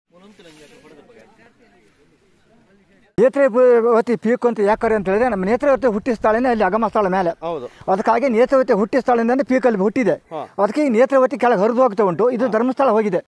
Netravati peak ಅಂತ ಯಾಕರೆ ಅಂತ ಹೇಳಿದ್ರೆ ನಮ್ಮ ನೇತ್ರಾವತಿ ಹುಟ್ಟಿದ ಸ್ಥಳನೇ ಅಲ್ಲಿ ಅಗಮ ಸ್ಥಳ ಮೇಲೆ ಹೌದು ಅದಕ್ಕಾಗಿ ನೇತ್ರಾವತಿ ಹುಟ್ಟಿದ ಸ್ಥಳದಿಂದನೇ ಪೀಕ್ ಅಲ್ಲಿ ಹುಟ್ಟಿದೆ ಹಾ. ಅದಕ್ಕೆ ಈ ನೇತ್ರಾವತಿ ಕೆಳಗೆ ಹರಿದು ಹೋಗ್ತಾ ಉಂಟು ಇದು ಧರ್ಮಸ್ಥಳ ಹೋಗಿದೆ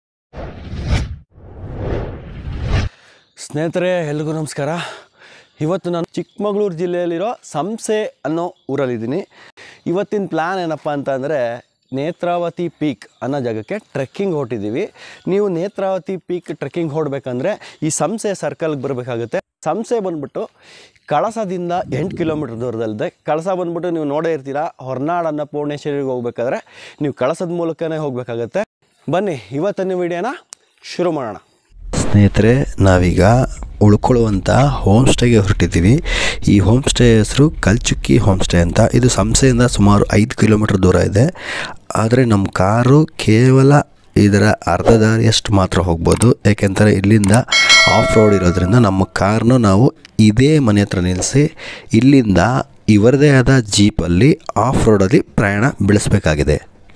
ಸ್ನೇಹಿತರೆ ಎಲ್ರಿಗೂ ನಮಸ್ಕಾರ ಇವತ್ತು ನಾನು ಚಿಕ್ಕಮಗಳೂರು ಜಿಲ್ಲೆಯಲ್ಲಿರೋ ಸಂಸೆ ಅನ್ನೋ ಊರಲ್ಲಿದ್ದೀನಿ ಇವತ್ತಿನ ಪ್ಲ್ಯಾನ್ ಏನಪ್ಪ ಅಂತ ಅಂದರೆ ನೇತ್ರಾವತಿ ಪೀಕ್ ಅನ್ನೋ ಜಾಗಕ್ಕೆ ಟ್ರೆಕ್ಕಿಂಗ್ ಹೊರಟಿದ್ದೀವಿ ನೀವು ನೇತ್ರಾವತಿ ಪೀಕ್ ಟ್ರೆಕ್ಕಿಂಗ್ ಹೊರಡ್ಬೇಕಂದ್ರೆ ಈ ಸಂಸೆ ಸರ್ಕಲ್ಗೆ ಬರಬೇಕಾಗುತ್ತೆ ಸಂಸೆ ಬಂದ್ಬಿಟ್ಟು ಕಳಸದಿಂದ ಎಂಟು ಕಿಲೋಮೀಟ್ರ್ ದೂರದಲ್ಲಿದೆ ಕಳಸ ಬಂದ್ಬಿಟ್ಟು ನೀವು ನೋಡೇ ಇರ್ತೀರಾ ಹೊರನಾಡು ಅನ್ನಪೂರ್ಣೇಶ್ವರಿಗೆ ಹೋಗ್ಬೇಕಾದ್ರೆ ನೀವು ಕಳಸದ ಮೂಲಕನೇ ಹೋಗಬೇಕಾಗತ್ತೆ ಬನ್ನಿ ಇವತ್ತಿನ ವಿಡಿಯೋನ ಶುರು ಮಾಡೋಣ ಸ್ನೇಹಿತರೆ ನಾವೀಗ ಉಳ್ಕೊಳ್ಳುವಂಥ ಹೋಮ್ ಸ್ಟೇಗೆ ಹೊರಟಿದ್ದೀವಿ ಈ ಹೋಮ್ ಸ್ಟೇ ಹೆಸರು ಕಲ್ಚುಕ್ಕಿ ಹೋಮ್ ಸ್ಟೇ ಅಂತ ಇದು ಸಂಸೆಯಿಂದ ಸುಮಾರು ಐದು ಕಿಲೋಮೀಟ್ರ್ ದೂರ ಇದೆ ಆದರೆ ನಮ್ಮ ಕಾರು ಕೇವಲ ಇದರ ಅರ್ಧ ದಾರಿಯಷ್ಟು ಮಾತ್ರ ಹೋಗ್ಬೋದು ಏಕೆಂದರೆ ಇಲ್ಲಿಂದ ಆಫ್ ರೋಡ್ ಇರೋದ್ರಿಂದ ನಮ್ಮ ಕಾರ್ನು ನಾವು ಇದೇ ಮನೆ ಹತ್ರ ನಿಲ್ಲಿಸಿ ಇಲ್ಲಿಂದ ಇವರದೇ ಆದ ಜೀಪಲ್ಲಿ ಆಫ್ ರೋಡಲ್ಲಿ ಪ್ರಯಾಣ ಬೆಳೆಸಬೇಕಾಗಿದೆ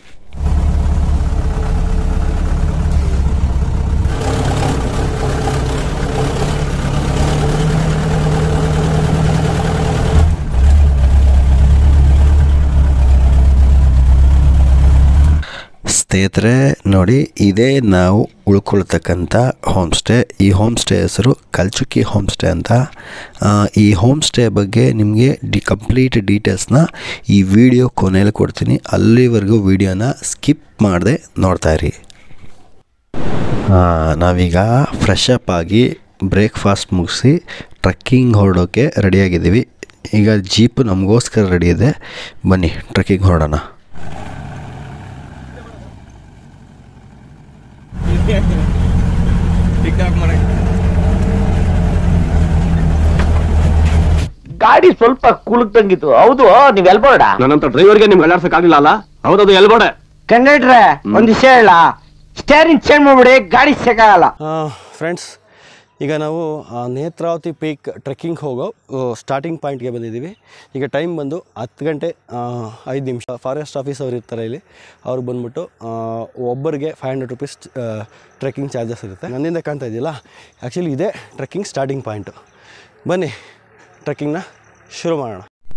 ಸ್ನೇಹಿತರೆ ನೋಡಿ ಇದೇ ನಾವು ಉಳ್ಕೊಳ್ತಕ್ಕಂಥ ಹೋಮ್ ಸ್ಟೇ ಈ ಹೋಮ್ ಸ್ಟೇ ಹೆಸರು ಕಲ್ಚುಕ್ಕಿ ಹೋಮ್ ಸ್ಟೇ ಅಂತ ಆ, ಈ ಹೋಮ್ ಸ್ಟೇ ಬಗ್ಗೆ ನಿಮಗೆ ಡಿ ಕಂಪ್ಲೀಟ್ ಡೀಟೇಲ್ಸ್ನ ಈ ವಿಡಿಯೋ ಕೊನೆಯಲ್ಲಿ ಕೊಡ್ತೀನಿ ಅಲ್ಲಿವರೆಗೂ ವಿಡಿಯೋನ ಸ್ಕಿಪ್ ಮಾಡದೆ ನೋಡ್ತಾ ಇರಿ ಆ, ನಾವೀಗ ಫ್ರೆಶ್ ಅಪ್ ಆಗಿ ಬ್ರೇಕ್ಫಾಸ್ಟ್ ಮುಗಿಸಿ ಟ್ರೆಕ್ಕಿಂಗ್ ಹೊರಡೋಕ್ಕೆ ರೆಡಿಯಾಗಿದ್ದೀವಿ ಈಗ ಜೀಪ್ ನಮಗೋಸ್ಕರ ರೆಡಿ ಇದೆ ಬನ್ನಿ ಟ್ರೆಕ್ಕಿಂಗ್ ಹೊರಡೋಣ ಗಾಡಿ ಸ್ವಲ್ಪ ಕುಲುಕ್ದಂಗಿತ್ತು ಹೌದು ನೀವ್ ಎಲ್ಬೋಡ ನನ್ನಂತ ಡ್ರೈವರ್ಗೆ ನಿಮ್ಗೆ ಅಲ್ಲಾಡ್ಸಕ್ ಆಗಿಲ್ಲ ಅಲ್ಲ ಹೌದದು ಎಲ್ಬೋಡೆ ಕಂಡಕ್ಟ್ರೆ ಒಂದ್ ವಿಷಯ ಹೇಳ ಸ್ಟೇರಿಂಗ್ ಚೇಂಜ್ ಮಾಡ್ಬಿಡಿ ಗಾಡಿ ಸಿಗಲ್ಲ ಫ್ರೆಂಡ್ಸ್ ಈಗ ನಾವು ಆ, ನೇತ್ರಾವತಿ ಪೀಕ್ ಟ್ರೆಕ್ಕಿಂಗ್ ಹೋಗೋ ಸ್ಟಾರ್ಟಿಂಗ್ ಪಾಯಿಂಟ್ಗೆ ಬಂದಿದ್ದೀವಿ ಈಗ ಟೈಮ್ ಬಂದು ಹತ್ತು ಗಂಟೆ ಐದು ನಿಮಿಷ ಫಾರೆಸ್ಟ್ ಆಫೀಸ್ ಅವ್ರು ಇರ್ತಾರೆ ಇಲ್ಲಿ ಅವ್ರಿಗೆ ಬಂದ್ಬಿಟ್ಟು ಆ, ಒಬ್ಬರಿಗೆ five hundred rupees trekking charges ಇರುತ್ತೆ ನನ್ನಿಂದ ಕಾಣ್ತಾ ಇದೆಯಲ್ಲ ಆ್ಯಕ್ಚುಲಿ ಇದೇ ಟ್ರೆಕ್ಕಿಂಗ್ ಸ್ಟಾರ್ಟಿಂಗ್ ಪಾಯಿಂಟು ಬನ್ನಿ ಟ್ರೆಕ್ಕಿಂಗ್ನ ಶುರು ಮಾಡೋಣ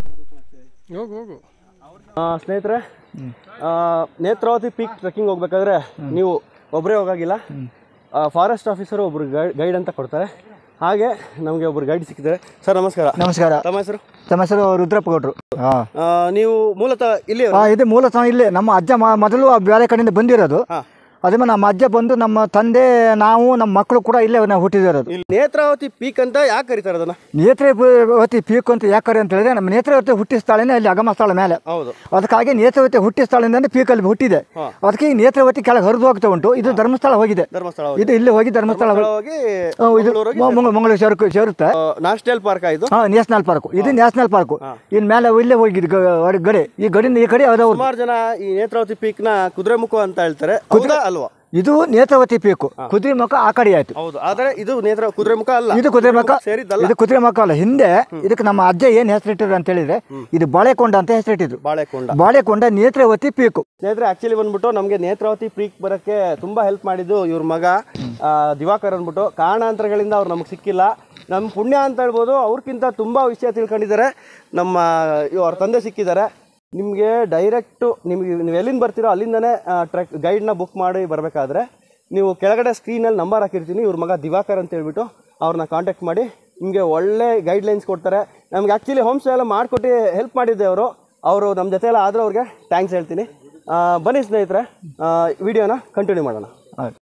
ಆ, ಸ್ನೇಹಿತರೆ ಆ, ನೇತ್ರಾವತಿ ಪೀಕ್ ಟ್ರೆಕ್ಕಿಂಗ್ ಹೋಗ್ಬೇಕಾದ್ರೆ ನೀವು ಒಬ್ಬರೇ ಹೋಗಾಗಿಲ್ಲ ಫಾರೆಸ್ಟ್ ಆಫೀಸರು ಒಬ್ರು ಗೈಡ್ ಅಂತ ಕೊಡ್ತಾರೆ ಹಾಗೆ ನಮಗೆ ಒಬ್ರು ಗೈಡ್ ಸಿಕ್ಕಿದ್ದಾರೆ ಸರ್ ನಮಸ್ಕಾರ ನಮಸ್ಕಾರ ತಮ್ಮ ಹೆಸರು ತಮ್ಮ ಹೆಸರು ರುದ್ರಪ್ಪ ಗೌಡ್ರು ಹಾಂ ಆ, ನೀವು ಮೂಲತಃ ಇಲ್ಲಿ ಹಾಂ ಇದು ಮೂಲತಃ ಇಲ್ಲೇ ನಮ್ಮ ಅಜ್ಜ ಮ- ಮೊದಲು ಆ ಬೇರೆ ಕಡೆಯಿಂದ ಬಂದಿರೋದು ಹಾಂ. ಅದೇ ನಮ್ಮ ಅಜ್ಜ ಬಂದು ನಮ್ಮ ತಂದೆ ನಾವು ನಮ್ಮ ಮಕ್ಕಳು ಕೂಡ ಇಲ್ಲೇ ನಾವು ಹುಟ್ಟಿದಿರೋದು ಇಲ್ಲಿ ನೇತ್ರಾವತಿ ಪೀಕ್ ಅಂತ ಯಾಕೆ ಕರೀತಾರೆ ಅದನ್ನ ನೇತ್ರಾವತಿ ಪೀಕ್ ಅಂತ ಯಾಕರೆ ಅಂತ ಹೇಳಿದ್ರೆ ನಮ್ಮ ನೇತ್ರಾವತಿ ಹುಟ್ಟಿದ ಸ್ಥಳನೇ ಅಲ್ಲಿ ಅಗಮ ಸ್ಥಳ ಮೇಲೆ ಹೌದು ಅದಕ್ಕಾಗಿ ನೇತ್ರಾವತಿ ಹುಟ್ಟಿದ ಸ್ಥಳದಿಂದನೇ ಪೀಕ್ ಅಲ್ಲಿ ಹುಟ್ಟಿದೆ ಹಾ. ಅದಕ್ಕೆ ಈ ನೇತ್ರಾವತಿ ಕೆಳಗೆ ಹರಿದು ಹೋಗ್ತಾ ಉಂಟು ಇದು ಧರ್ಮಸ್ಥಳ ಹೋಗಿದೆ ಧರ್ಮಸ್ಥಳ ಇದು ಇಲ್ಲಿ ಹೋಗಿ ಧರ್ಮಸ್ಥಳ ಹೋಗಿ- ಹೋಗಿ ಆ, ಇದು ಮಂಗಳೂರು ಸೇರು ಸೇರುತ್ತೆ ನ್ಯಾಷನಲ್ ಪಾರ್ಕ್ ಇದು ಹಾ ನ್ಯಾಷನಲ್ ಪಾರ್ಕ್ ಇದು ನ್ಯಾಷನಲ್ ಪಾರ್ಕ್ ಇನ್ ಮೇಲೆ ಇಲ್ಲೇ ಹೋಗಿ ಇದು ಗ- ಗಡಿ ಈ ಗಡಿಯಿಂದ ಈ ಕಡೆ ಅದವ್ರು ಸುಮಾರು ಜನ ಈ ನೇತ್ರಾವತಿ ಪೀಕ್ ನ ಕುದುರೆಮುಖ ಅಂತ ಹೇಳ್ತಾರೆ ಹೌದಾ ಅಲ್ವಾ ಇದು ನೇತ್ರಾವತಿ ಪೀಕು ಕುದುರೆ ಮುಖ ಆ ಕಡೆ ಆಯ್ತು ಹೌದು ಆದ್ರೆ ಇದು ನೇತ್ರ ಕುದುರೆಮುಖ ಅಲ್ಲ ಇದು ಕುದುರೆ ಮುಖ ಸೇರಿದ್ದಲ್ಲ ಇದು ಕುದುರೆ ಮುಖ ಅಲ್ಲ ಹಿಂದೆ ಇದಕ್ಕೆ ನಮ್ಮ ಅಜ್ಜ ಏನ್ ಹೆಸರಿಟ್ಟಿದ್ರು ಅಂತ ಹೇಳಿದ್ರೆ ಇದು ಬಾಳೆಕೊಂಡ ಅಂತ ಹೆಸರಿಟ್ಟಿದ್ರು ಬಾಳೆಕೊಂಡ ಬಾಳೆಕೊಂಡ ನೇತ್ರಾವತಿ ಪೀಕು ಸ್ನೇಹಿತರೆ ಆಕ್ಚುಲಿ ಬಂದ್ಬಿಟ್ಟು ನಮಗೆ ನೇತ್ರಾವತಿ ಪೀಕ್ ಬರೋಕ್ಕೆ ತುಂಬ ಹೆಲ್ಪ್ ಮಾಡಿದ್ದು ಇವ್ರ ಮಗ ಆ, ದಿವಾಕರ್ ಅಂದ್ಬಿಟ್ಟು ಕಾರಣಾಂತರಗಳಿಂದ ಅವ್ರು ನಮಗೆ ಸಿಕ್ಕಿಲ್ಲ ನಮ್ಮ ಪುಣ್ಯ ಅಂತ ಹೇಳ್ಬೋದು ಅವ್ರಿಗಿಂತ ತುಂಬ ವಿಷಯ ತಿಳ್ಕೊಂಡಿದ್ದಾರೆ ನಮ್ಮ ಇವ್ ಅವ್ರ ತಂದೆ ಸಿಕ್ಕಿದ್ದಾರೆ ನಿಮಗೆ ಡೈರೆಕ್ಟು ನಿಮಗೆ ನೀವು ಎಲ್ಲಿಂದ ಬರ್ತೀರೋ ಅಲ್ಲಿಂದನೇ ಟ್ರೆಕ್ ಗೈಡ್ನ ಬುಕ್ ಮಾಡಿ ಬರಬೇಕಾದ್ರೆ ನೀವು ಕೆಳಗಡೆ ಸ್ಕ್ರೀನಲ್ಲಿ ನಂಬರ್ ಹಾಕಿರ್ತೀನಿ ಇವ್ರ ಮಗ ದಿವಾಕರ್ ಅಂತ ಹೇಳ್ಬಿಟ್ಟು ಅವ್ರನ್ನ ಕಾಂಟ್ಯಾಕ್ಟ್ ಮಾಡಿ ನಿಮಗೆ ಒಳ್ಳೆ ಗೈಡ್ಲೈನ್ಸ್ ಕೊಡ್ತಾರೆ ನಮ್ಗೆ ಆ್ಯಕ್ಚುಲಿ ಹೋಮ್ ಸ್ಟೇ ಎಲ್ಲ ಮಾಡಿಕೊಟ್ಟು ಹೆಲ್ಪ್ ಮಾಡಿದ್ದೆ ಅವರು ಅವರು ನಮ್ಮ ಜೊತೆ ಎಲ್ಲ ಆದರೂ ಅವ್ರಿಗೆ ಥ್ಯಾಂಕ್ಸ್ ಹೇಳ್ತೀನಿ ಆ, ಬನ್ನಿ ಸ್ನೇಹಿತರೆ ವಿಡಿಯೋನ ಕಂಟಿನ್ಯೂ ಮಾಡೋಣ ಆಯ್ತು.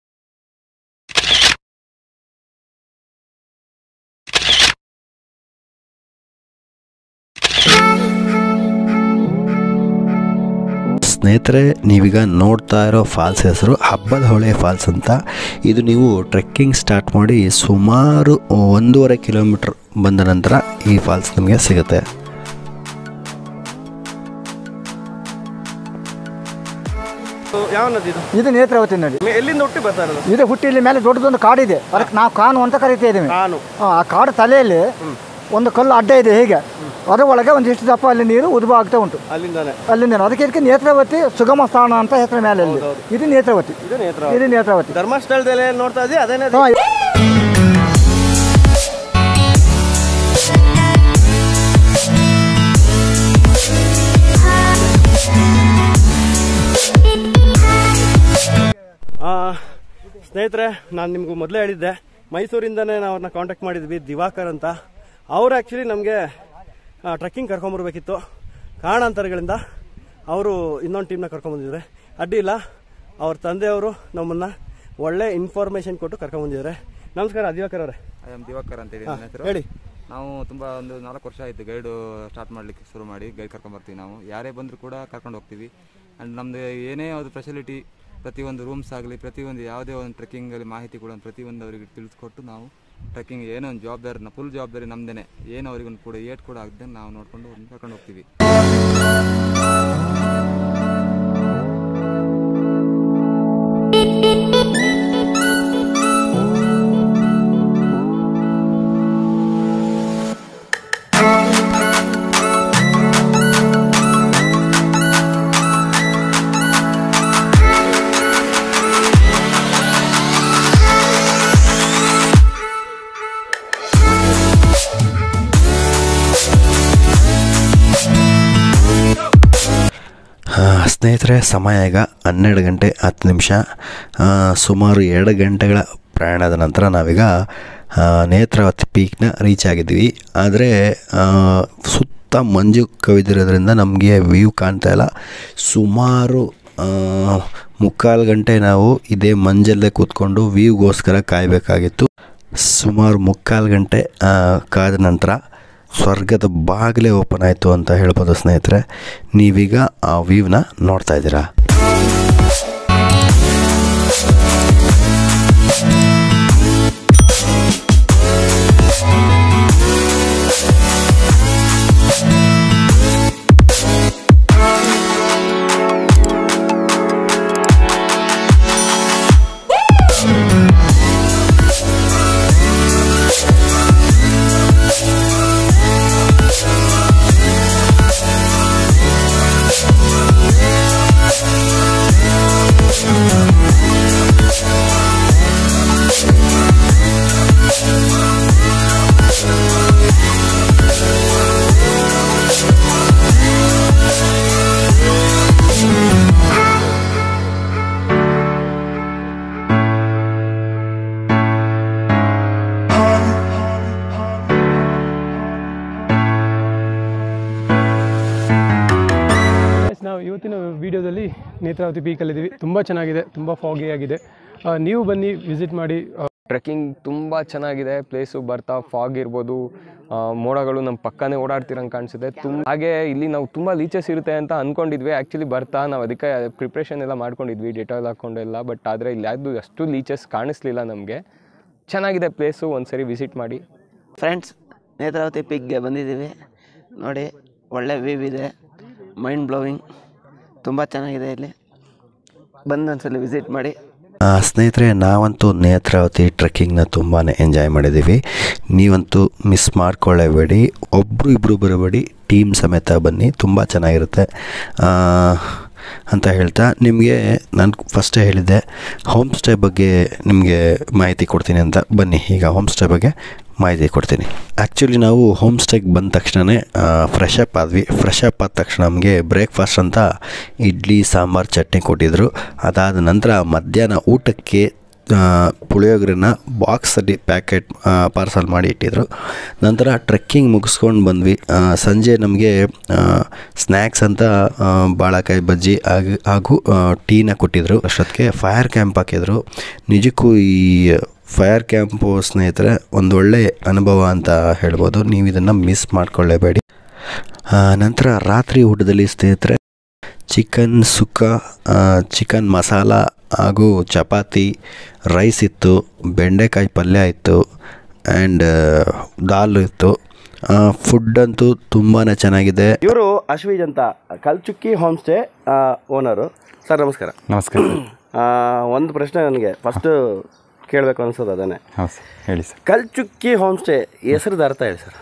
ಸ್ನೇಹಿತರೆ ನೀವೀಗ ನೋಡ್ತಾ ಇರೋ ಫಾಲ್ಸ್ ಹೆಸರು ಹಬ್ಬದ ಹೊಳೆ ಫಾಲ್ಸ್ ಅಂತ ಇದು ನೀವು ಟ್ರೆಕ್ಕಿಂಗ್ ಸ್ಟಾರ್ಟ್ ಮಾಡಿ ಸುಮಾರು ಒಂದೂವರೆ ಕಿಲೋಮೀಟ್ರ್ ಬಂದ ನಂತರ ಈ ಫಾಲ್ಸ್ ನಿಮಗೆ ಸಿಗುತ್ತೆ ಯಾವ ನದಿ ಇದು ಇದು ನೇತ್ರಾವತಿ ನದಿ ಮೆ- ಎಲ್ಲಿಂದ ಹುಟ್ಟಿ ಬರ್ತಾ ಇರೋದು ಇದು ಹುಟ್ಟಿ ಇಲ್ಲಿ ಮೇಲೆ ದೊಡ್ಡದೊಂದು ಕಾಡಿದೆ ಅದಕ್ಕೆ ನಾವು ಕಾನು ಅಂತ ಕರಿತಾ ಇದ್ದೀವಿ ಕಾನು ಆ, ಆ ಕಾಡು ತಲೆಯಲ್ಲಿ ಒಂದು ಕಲ್ಲು ಅಡ್ಡ ಇದೆ ಹೀಗೆ ಅದರ ಒಳಗೆ ಒಂದಿಷ್ಟು ದಪ್ಪ ಅಲ್ಲಿ ನೀರು ಉದ್ಭವ ಆಗ್ತಾ ಉಂಟು ಅಲ್ಲಿಂದಾನೆ ಅಲ್ಲಿಂದ ಅದಕ್ಕೆ ಇದಕ್ಕೆ ನೇತ್ರಾವತಿ ಸುಗಮ ಸ್ಥಾನ ಅಂತ ಹೆಸರು ಮೇಲೆ ಅಲ್ಲಿ ಇದು ನೇತ್ರಾವತಿ ಇದು ನೇತ್ರಾವತಿ ಇದು ನೇತ್ರಾವತಿ ಧರ್ಮಸ್ಥಳದಲ್ಲಿ ಏನ್ ನೋಡ್ತಾ ಇದ್ದೀವಿ ಅದೇನೇ ಹಾ, ಆ, ಸ್ನೇಹಿತರೆ ನಾನು ನಿಮ್ಗೆ ಮೊದಲೇ ಹೇಳಿದ್ದೆ ಮೈಸೂರಿಂದನೇ ನಾವು ಅವ್ರನ್ನ ಕಾಂಟ್ಯಾಕ್ಟ್ ಮಾಡಿದ್ವಿ ದಿವಾಕರ್ ಅಂತ ಅವ್ರು ಆ್ಯಕ್ಚುಲಿ ನಮಗೆ ಟ್ರೆಕ್ಕಿಂಗ್ ಕರ್ಕೊಂಬರ್ಬೇಕಿತ್ತು ಕಾರಣಾಂತರಗಳಿಂದ ಅವರು ಇನ್ನೊಂದು ಟೀಮ್ನ ಕರ್ಕೊಂಬಂದಿದ್ದಾರೆ ಅಡ್ಡಿ ಇಲ್ಲ ಅವ್ರ ತಂದೆಯವರು ನಮ್ಮನ್ನು ಒಳ್ಳೆ ಇನ್ಫಾರ್ಮೇಷನ್ ಕೊಟ್ಟು ಕರ್ಕೊಂಬಂದಿದ್ದಾರೆ ನಮಸ್ಕಾರ ದಿವಾಕರ್ ಅವರೇ ಐ ಆಮ್ ದಿವಾಕರ್ ಅಂತ ಹೇಳಿ ನನ್ನ ಹೆಸರು ಹೇಳಿ ನಾವು ತುಂಬ ಒಂದು ನಾಲ್ಕು ವರ್ಷ ಆಯಿತು ಗೈಡು ಸ್ಟಾರ್ಟ್ ಮಾಡ್ಲಿಕ್ಕೆ ಶುರು ಮಾಡಿ ಗೈಡ್ ಕರ್ಕೊಂಡ್ ಬರ್ತೀವಿ ನಾವು ಯಾರೇ ಬಂದರೂ ಕೂಡ ಕರ್ಕೊಂಡು ಹೋಗ್ತೀವಿ ಆ್ಯಂಡ್ ನಮ್ಮದು ಏನೇ ಒಂದು ಫೆಸಿಲಿಟಿ ಪ್ರತಿಯೊಂದು ರೂಮ್ಸ್ ಆಗಲಿ ಪ್ರತಿಯೊಂದು ಯಾವುದೇ ಒಂದು ಟ್ರೆಕ್ಕಿಂಗಲ್ಲಿ ಮಾಹಿತಿ ಕೂಡ ಪ್ರತಿಯೊಂದು ಅವರಿಗೆ ತಿಳಿಸ್ಕೊಟ್ಟು ನಾವು ಟ್ರೆಕ್ಕಿಂಗ್ ಏನೋ ಒಂದು ಜವಾಬ್ದಾರಿ ಫುಲ್ ಜವಾಬ್ದಾರಿ ನಮ್ಮದೇ ಏನು ಅವರಿಗೂ ಕೂಡ ಏಟ್ ಕೂಡ ಆಗದೆ ನಾವು ನೋಡಿಕೊಂಡು ಅವ್ರನ್ನ ಕರ್ಕೊಂಡು ಹೋಗ್ತೀವಿ ಆ, ಸ್ನೇಹಿತರೆ ಸಮಯ ಈಗ ಹನ್ನೆರಡು ಗಂಟೆ ಹತ್ತು ನಿಮಿಷ ಆ, ಸುಮಾರು ಎರಡು ಗಂಟೆಗಳ ಪ್ರಯಾಣದ ನಂತರ ನಾವೀಗ ಆ, ನೇತ್ರಾವತಿ ಪೀಕ್ನ ರೀಚ್ ಆಗಿದ್ವಿ ಆದರೆ ಆ, ಸುತ್ತ ಮಂಜು ಕವಿದಿರೋದ್ರಿಂದ ನಮಗೆ ವ್ಯೂ ಕಾಣ್ತಾ ಇಲ್ಲ ಸುಮಾರು ಆ, ಮುಕ್ಕಾಲು ಗಂಟೆ ನಾವು ಇದೇ ಮಂಜಲ್ಲೇ ಕೂತ್ಕೊಂಡು ವ್ಯೂಗೋಸ್ಕರ ಕಾಯಬೇಕಾಗಿತ್ತು ಸುಮಾರು ಮುಕ್ಕಾಲು ಗಂಟೆ ಆ, ಕಾದ ನಂತರ ಸ್ವರ್ಗದ ಬಾಗಿಲೇ ಓಪನ್ ಆಯಿತು ಅಂತ ಹೇಳ್ಬೋದು ಸ್ನೇಹಿತರೆ ನೀವೀಗ ಆ ವ್ಯೂನ ನೋಡ್ತಾ ಇದ್ದೀರಾ Guys, ನಾವು ಇವತ್ತಿನ ವಿಡಿಯೋದಲ್ಲಿ ನೇತ್ರಾವತಿ ಪೀಕಲ್ಲಿದ್ದೀವಿ ತುಂಬ ಚೆನ್ನಾಗಿದೆ ತುಂಬ ಫಾಗಿ ಆಗಿದೆ ಆ, ನೀವು ಬನ್ನಿ ವಿಸಿಟ್ ಮಾಡಿ ಟ್ರೆಕ್ಕಿಂಗ್ ತುಂಬ ಚೆನ್ನಾಗಿದೆ ಪ್ಲೇಸು ಬರ್ತಾ ಫಾಗ್ ಇರ್ಬೋದು ಆ, ಮೋಡಗಳು ನಮ್ಮ ಪಕ್ಕನೇ ಓಡಾಡ್ತಿರಂಗೆ ಕಾಣಿಸುತ್ತೆ ತುಂಬ ಹಾಗೆ ಇಲ್ಲಿ ನಾವು ತುಂಬ ಲೀಚಸ್ ಇರುತ್ತೆ ಅಂತ ಅಂದ್ಕೊಂಡಿದ್ವಿ ಆ್ಯಕ್ಚುಲಿ ಬರ್ತಾ ನಾವು ಅದಕ್ಕೆ ಪ್ರಿಪ್ರೇಷನ್ ಎಲ್ಲ ಮಾಡ್ಕೊಂಡಿದ್ವಿ ಡೆಟಾಲ್ ಹಾಕ್ಕೊಂಡೆಲ್ಲ ಬಟ್ ಆದರೆ ಇಲ್ಲಿ ಯಾವುದು ಅಷ್ಟು ಲೀಚಸ್ ಕಾಣಿಸ್ಲಿಲ್ಲ ನಮಗೆ ಚೆನ್ನಾಗಿದೆ ಪ್ಲೇಸು ಒಂದ್ಸರಿ ವಿಸಿಟ್ ಮಾಡಿ ಫ್ರೆಂಡ್ಸ್ ನೇತ್ರಾವತಿ ಪಿಕ್ಗೆ ಬಂದಿದ್ದೀವಿ ನೋಡಿ ಒಳ್ಳೆ ವ್ಯೂ ಇದೆ ಮೈಂಡ್ ಬ್ಲೋವಿಂಗ್ ತುಂಬ ಚೆನ್ನಾಗಿದೆ ಇಲ್ಲಿ ಬಂದು ಒಂದ್ಸಲ ವಿಸಿಟ್ ಮಾಡಿ ಆ, ಸ್ನೇಹಿತರೆ ನಾವಂತೂ ನೇತ್ರಾವತಿ ಟ್ರೆಕ್ಕಿಂಗ್ನ ತುಂಬಾ ಎಂಜಾಯ್ ಮಾಡಿದ್ದೀವಿ ನೀವಂತೂ ಮಿಸ್ ಮಾಡ್ಕೊಳ್ಳೇಬೇಡಿ ಒಬ್ಬರು ಇಬ್ಬರು ಬರಬೇಡಿ ಟೀಮ್ ಸಮೇತ ಬನ್ನಿ ತುಂಬ ಚೆನ್ನಾಗಿರುತ್ತೆ ಆ, ಅಂತ ಹೇಳ್ತಾ ನಿಮಗೆ ನಾನು ಫಸ್ಟೇ ಹೇಳಿದ್ದೆ ಹೋಮ್ ಸ್ಟೇ ಬಗ್ಗೆ ನಿಮಗೆ ಮಾಹಿತಿ ಕೊಡ್ತೀನಿ ಅಂತ ಬನ್ನಿ ಈಗ ಹೋಮ್ ಸ್ಟೇ ಬಗ್ಗೆ ಮಾಹಿತಿ ಕೊಡ್ತೀನಿ ಆ್ಯಕ್ಚುಲಿ ನಾವು ಹೋಮ್ ಸ್ಟೇಗೆ ಬಂದ ತಕ್ಷಣವೇ ಫ್ರೆಶ್ ಅಪ್ ಆದ್ವಿ ಫ್ರೆಶ್ ಅಪ್ ಆದ ತಕ್ಷಣ ನಮಗೆ ಬ್ರೇಕ್ಫಾಸ್ಟ್ ಅಂತ ಇಡ್ಲಿ ಸಾಂಬಾರು ಚಟ್ನಿ ಕೊಟ್ಟಿದ್ದರು ಅದಾದ ನಂತರ ಮಧ್ಯಾಹ್ನ ಊಟಕ್ಕೆ ಆ, ಪುಳಿಯೋಗರೆನ ಬಾಕ್ಸಲ್ಲಿ ಪ್ಯಾಕೆಟ್ ಪಾರ್ಸಲ್ ಮಾಡಿ ಇಟ್ಟಿದ್ರು ನಂತರ ಟ್ರೆಕ್ಕಿಂಗ್ ಮುಗಿಸ್ಕೊಂಡು ಬಂದ್ವಿ ಆ, ಸಂಜೆ ನಮಗೆ ಸ್ನ್ಯಾಕ್ಸ್ ಅಂತ ಆ, ಬಾಳೆಕಾಯಿ ಬಜ್ಜಿ ಹಾಗೂ ಹಾಗೂ ಆ, ಟೀನ ಕೊಟ್ಟಿದ್ದರು ಅಷ್ಟೊತ್ತಿಗೆ ಫೈರ್ ಕ್ಯಾಂಪ್ ಹಾಕಿದ್ರು ನಿಜಕ್ಕೂ ಈ ಫೈರ್ ಕ್ಯಾಂಪು ಸ್ನೇಹಿತರೆ ಒಂದು ಒಳ್ಳೆ ಅನುಭವ ಅಂತ ಹೇಳ್ಬೋದು ನೀವು ಇದನ್ನು ಮಿಸ್ ಮಾಡ್ಕೊಳ್ಳೇಬೇಡಿ ಆ, ನಂತರ ರಾತ್ರಿ ಊಟದಲ್ಲಿ ಸ್ನೇಹಿತರೆ ಚಿಕನ್ ಸುಕ್ಕ ಚಿಕನ್ ಮಸಾಲ ಹಾಗೂ ಚಪಾತಿ ರೈಸ್ ಇತ್ತು ಬೆಂಡೆಕಾಯಿ ಪಲ್ಯ ಇತ್ತು ಆ್ಯಂಡ್ ದಾಲ್ ಇತ್ತು ಫುಡ್ ಅಂತೂ ತುಂಬಾ ಚೆನ್ನಾಗಿದೆ ಇವರು ಅಶ್ವೀಜ್ ಅಂತ Kalchukki home stay owner sir ನಮಸ್ಕಾರ ನಮಸ್ಕಾರ ಆ, ಒಂದು ಪ್ರಶ್ನೆ ನನಗೆ ಫಸ್ಟು ಕೇಳಬೇಕು ಅನ್ಸೋದು ಅದನ್ನೇ ಹಾಂ ಸರ್ ಹೇಳಿ ಸರ್ ಕಲ್ಚುಕ್ಕಿ ಹೋಮ್ ಸ್ಟೇ ಹೆಸರದ ಅರ್ಥ ಹೇಳಿ ಸರ್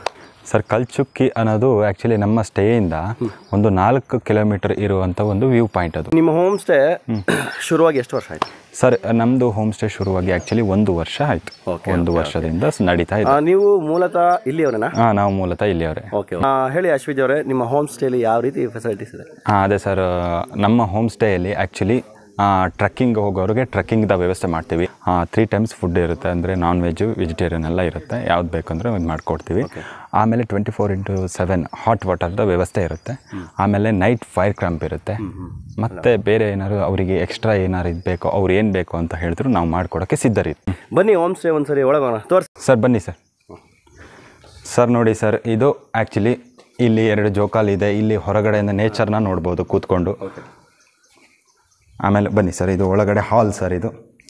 ಸರ್ ಕಲ್ಚುಕ್ಕಿ ಅನ್ನೋದು ಆ್ಯಕ್ಚುಲಿ ನಮ್ಮ ಸ್ಟೇಯಿಂದ ಒಂದು ನಾಲ್ಕು ಕಿಲೋಮೀಟರ್ ಇರುವಂಥ ಒಂದು ವ್ಯೂ ಪಾಯಿಂಟ್ ಅದು ನಿಮ್ಮ ಹೋಮ್ ಸ್ಟೇ ಶುರುವಾಗಿ ಎಷ್ಟು ವರ್ಷ ಆಯ್ತು ಸರ್ ನಮ್ಮದು ಹೋಮ್ ಸ್ಟೇ ಶುರುವಾಗಿ ಆ್ಯಕ್ಚುಲಿ ಒಂದು ವರ್ಷ ಆಯಿತು ಒಂದು ವರ್ಷದಿಂದ ಸ್ ನಡೀತಾ ಇದೆ ಆ, ನೀವು ಮೂಲತಃ ಇಲ್ಲಿಯವರೇನಾ ಹಾಂ ನಾವು ಮೂಲತಃ ಇಲ್ಲಿಯವರೇ ಓಕೆ ಹೇಳಿ ಅಶ್ವಿಜ್ ಅವರೇ ನಿಮ್ಮ ಹೋಮ್ ಸ್ಟೇಲಿ ಯಾವ ರೀತಿ ಫೆಸಿಲಿಟೀಸ್ ಇದೆ ಹಾಂ ಅದೇ ಸರ್ ನಮ್ಮ ಹೋಮ್ ಸ್ಟೇಯಲ್ಲಿ ಆ್ಯಕ್ಚುಲಿ ಟ್ರಕ್ಕಿಂಗ್ ಹೋಗೋರಿಗೆ ಟ್ರಕ್ಕಿಂಗ್ದ ವ್ಯವಸ್ಥೆ ಮಾಡ್ತೀವಿ ತ್ರೀ ಟೈಮ್ಸ್ ಫುಡ್ ಇರುತ್ತೆ ಅಂದರೆ ನಾನ್ ವೆಜ್ಜು ವೆಜಿಟೇರಿಯನ್ ಎಲ್ಲ ಇರುತ್ತೆ ಯಾವ್ದು ಬೇಕಂದ್ರೆ ಒಂದು ಮಾಡಿಕೊಡ್ತೀವಿ ಆಮೇಲೆ twenty four into seven hot ವಾಟರ್ದ ವ್ಯವಸ್ಥೆ ಇರುತ್ತೆ ಆಮೇಲೆ ನೈಟ್ ಫೈರ್ ಕ್ರಾಂಪ್ ಇರುತ್ತೆ ಮತ್ತು ಬೇರೆ ಏನಾದ್ರು ಅವರಿಗೆ ಎಕ್ಸ್ಟ್ರಾ ಏನಾರು ಇದು ಬೇಕೋ ಅವ್ರು ಏನು ಬೇಕು ಅಂತ ಹೇಳಿದ್ರು ನಾವು ಮಾಡಿಕೊಡೋಕ್ಕೆ ಸಿದ್ಧರಿ ಬನ್ನಿ ಹೋಮ್ ಸ್ಟೇ ಒಂದ್ಸರಿ ಒಳಗೋಣ ತೋರಿಸಿ ಸರ್ ಬನ್ನಿ ಸರ್ ಸರ್ ನೋಡಿ ಸರ್ ಇದು ಆ್ಯಕ್ಚುಲಿ ಇಲ್ಲಿ ಎರಡು ಜೋಕಾಲಿ ಇದೆ ಇಲ್ಲಿ ಹೊರಗಡೆಯಿಂದ ನೇಚರ್ನ ನೋಡ್ಬೋದು ಕೂತ್ಕೊಂಡು ಆಮೇಲೆ ಬನ್ನಿ ಸರ್ ಇದು ಒಳಗಡೆ ಹಾಲ್ ಸರ್ ಇದು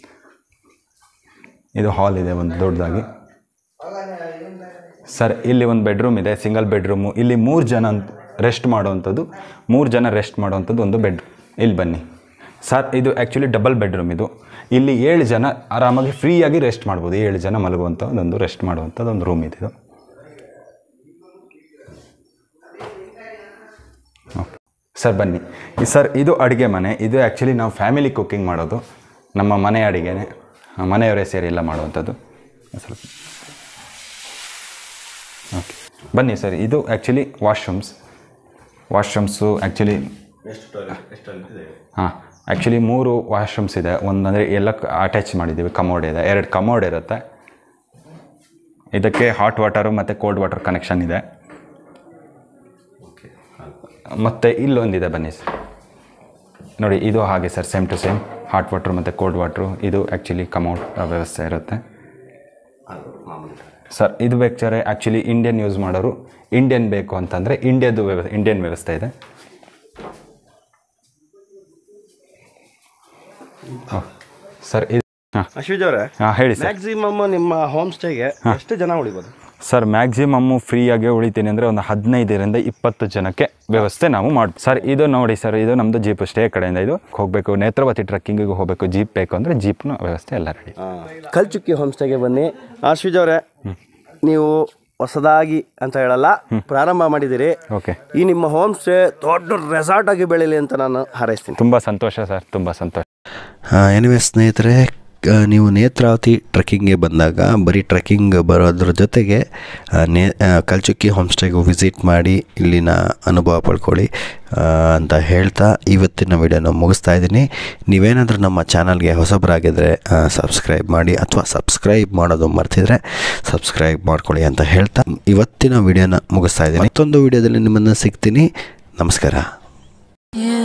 ಇದು ಹಾಲ್ ಇದೆ ಒಂದು ದೊಡ್ಡದಾಗಿ ಸರ್ ಇಲ್ಲಿ ಒಂದು ಬೆಡ್ರೂಮ್ ಇದೆ ಸಿಂಗಲ್ ಬೆಡ್ರೂಮು ಇಲ್ಲಿ ಮೂರು ಜನ ರೆಸ್ಟ್ ಮಾಡುವಂಥದ್ದು ಮೂರು ಜನ ರೆಸ್ಟ್ ಮಾಡುವಂಥದ್ದು ಒಂದು ಬೆಡ್ ಇಲ್ಲಿ ಬನ್ನಿ ಸರ್ ಇದು ಆ್ಯಕ್ಚುಲಿ ಡಬಲ್ ಬೆಡ್ರೂಮ್ ಇದು ಇಲ್ಲಿ ಏಳು ಜನ ಆರಾಮಾಗಿ ಫ್ರೀಯಾಗಿ ರೆಸ್ಟ್ ಮಾಡ್ಬೋದು ಏಳು ಜನ ಮಲಗುವಂಥ ಒಂದು ರೆಸ್ಟ್ ಮಾಡುವಂಥದ್ದು ಒಂದು ರೂಮ್ ಇದೆ ಇದು ಓಕೆ ಸರ್ ಬನ್ನಿ ಈ ಸರ್ ಇದು ಅಡುಗೆ ಮನೆ ಇದು ಆ್ಯಕ್ಚುಲಿ ನಾವು ಫ್ಯಾಮಿಲಿ ಕುಕ್ಕಿಂಗ್ ಮಾಡೋದು ನಮ್ಮ ಮನೆ ಅಡುಗೆನೇ ಮನೆಯವರೇ ಸೇರಿ ಎಲ್ಲ ಮಾಡುವಂಥದ್ದು ಸ್ವಲ್ಪ ಓಕೆ ಬನ್ನಿ ಸರ್ ಇದು ಆ್ಯಕ್ಚುಲಿ ವಾಶ್ರೂಮ್ಸ್ ವಾಶ್ರೂಮ್ಸು ಆ್ಯಕ್ಚುಲಿ ಹಾಂ ಆ್ಯಕ್ಚುಲಿ ಮೂರು ವಾಶ್ರೂಮ್ಸ್ ಇದೆ ಒಂದಂದರೆ ಎಲ್ಲ ಅಟ್ಯಾಚ್ ಮಾಡಿದ್ದೀವಿ ಕಮೋಡ್ ಇದೆ ಎರಡು ಕಮೋಡ್ ಇರುತ್ತೆ ಇದಕ್ಕೆ ಹಾಟ್ ವಾಟರು ಮತ್ತು ಕೋಲ್ಡ್ ವಾಟರ್ ಕನೆಕ್ಷನ್ ಇದೆ ಮತ್ತು ಇಲ್ಲೊಂದಿದೆ ಬನ್ನಿ ಸರ್ ನೋಡಿ ಇದು ಹಾಗೆ sir same to same hot water ಮತ್ತು ಕೋಲ್ಡ್ ವಾಟ್ರು ಇದು ಆ್ಯಕ್ಚುಲಿ ಕಮೌಟ್ ವ್ಯವಸ್ಥೆ ಇರುತ್ತೆ ಸರ್ ಇದು ಬೇಕಾದ್ರೆ ಆ್ಯಕ್ಚುಲಿ ಇಂಡಿಯನ್ ಯೂಸ್ ಮಾಡೋರು ಇಂಡಿಯನ್ ಬೇಕು ಅಂತಂದರೆ ಇಂಡಿಯಾದು ವ್ಯವ ಇಂಡಿಯನ್ ವ್ಯವಸ್ಥೆ ಇದೆ ಸರ್ ಇದು ಹಾಂ ಅಶ್ವಿಜ್ ಅವರೇ ಹಾಂ ಹೇಳಿ ಸರ್ ಮ್ಯಾಕ್ಸಿಮಮ್ ನಿಮ್ಮ ಹೋಮ್ ಸ್ಟೇಗೆ ಎಷ್ಟು ಜನ ಉಳಿಬೋದು ಸರ್ ಮ್ಯಾಕ್ಸಿಮಮ್ಮು ಫ್ರೀಯಾಗಿ ಉಳಿತೀನಿ ಅಂದರೆ ಒಂದು ಹದಿನೈದರಿಂದ ಇಪ್ಪತ್ತು ಜನಕ್ಕೆ ವ್ಯವಸ್ಥೆ ನಾವು ಮಾಡಿ ಸರ್ ಇದು ನೋಡಿ ಸರ್ ಇದು ನಮ್ಮದು ಜೀಪ್ ಸ್ಟೇ ಕಡೆಯಿಂದ ಇದು ಹೋಗಬೇಕು ನೇತ್ರಾವತಿ ಟ್ರಕ್ಕಿಂಗಿಗೆ ಹೋಗಬೇಕು ಜೀಪ್ ಬೇಕು ಅಂದರೆ ಜೀಪ್ನ ವ್ಯವಸ್ಥೆ ಎಲ್ಲ ರೆಡಿ ಕಲ್ಚುಕ್ಕಿ ಹೋಮ್ ಸ್ಟೇಗೆ ಬನ್ನಿ ಅಶ್ವಿಜ್ ಅವರೇ ನೀವು ಹೊಸದಾಗಿ ಅಂತ ಹೇಳಲ್ಲ ಪ್ರಾರಂಭ ಮಾಡಿದ್ದೀರಿ ಓಕೆ ಈ ನಿಮ್ಮ ಹೋಮ್ ಸ್ಟೇ ದೊಡ್ಡ ರೆಸಾರ್ಟ್ ಆಗಿ ಬೆಳೀಲಿ ಅಂತ ನಾನು ಹಾರೈಸ್ತೀನಿ ತುಂಬ ಸಂತೋಷ ಸರ್ ತುಂಬ ಸಂತೋಷ ಎನಿವೆ ಸ್ನೇಹಿತರೆ ಆ, ನೀವು ನೇತ್ರಾವತಿ ಟ್ರೆಕ್ಕಿಂಗ್ಗೆ ಬಂದಾಗ ಬರೀ ಟ್ರೆಕ್ಕಿಂಗ್ ಬರೋದ್ರ ಜೊತೆಗೆ ಆ, ನೇ ಆ, ಕಲ್ಚುಕ್ಕಿ ಹೋಮ್ ಸ್ಟೇಗೂ ವಿಸಿಟ್ ಮಾಡಿ ಇಲ್ಲಿನ ಅನುಭವ ಪಡ್ಕೊಳ್ಳಿ ಆ, ಅಂತ ಹೇಳ್ತಾ ಇವತ್ತಿನ ವಿಡಿಯೋನ ಮುಗಿಸ್ತಾ ಇದ್ದೀನಿ ನೀವೇನಾದರೂ ನಮ್ಮ ಚಾನಲ್ಗೆ ಹೊಸಬರಾಗಿದ್ದರೆ ಸಬ್ಸ್ಕ್ರೈಬ್ ಮಾಡಿ ಅಥವಾ ಸಬ್ಸ್ಕ್ರೈಬ್ ಮಾಡೋದು ಮರ್ತಿದ್ರೆ ಸಬ್ಸ್ಕ್ರೈಬ್ ಮಾಡ್ಕೊಳ್ಳಿ ಅಂತ ಹೇಳ್ತಾ ಇವತ್ತಿನ ವಿಡಿಯೋನ ಮುಗಿಸ್ತಾ ಇದ್ದೀನಿ ಮತ್ತೊಂದು ವಿಡಿಯೋದಲ್ಲಿ ನಿಮ್ಮನ್ನು ಸಿಗ್ತೀನಿ ನಮಸ್ಕಾರ Yeah.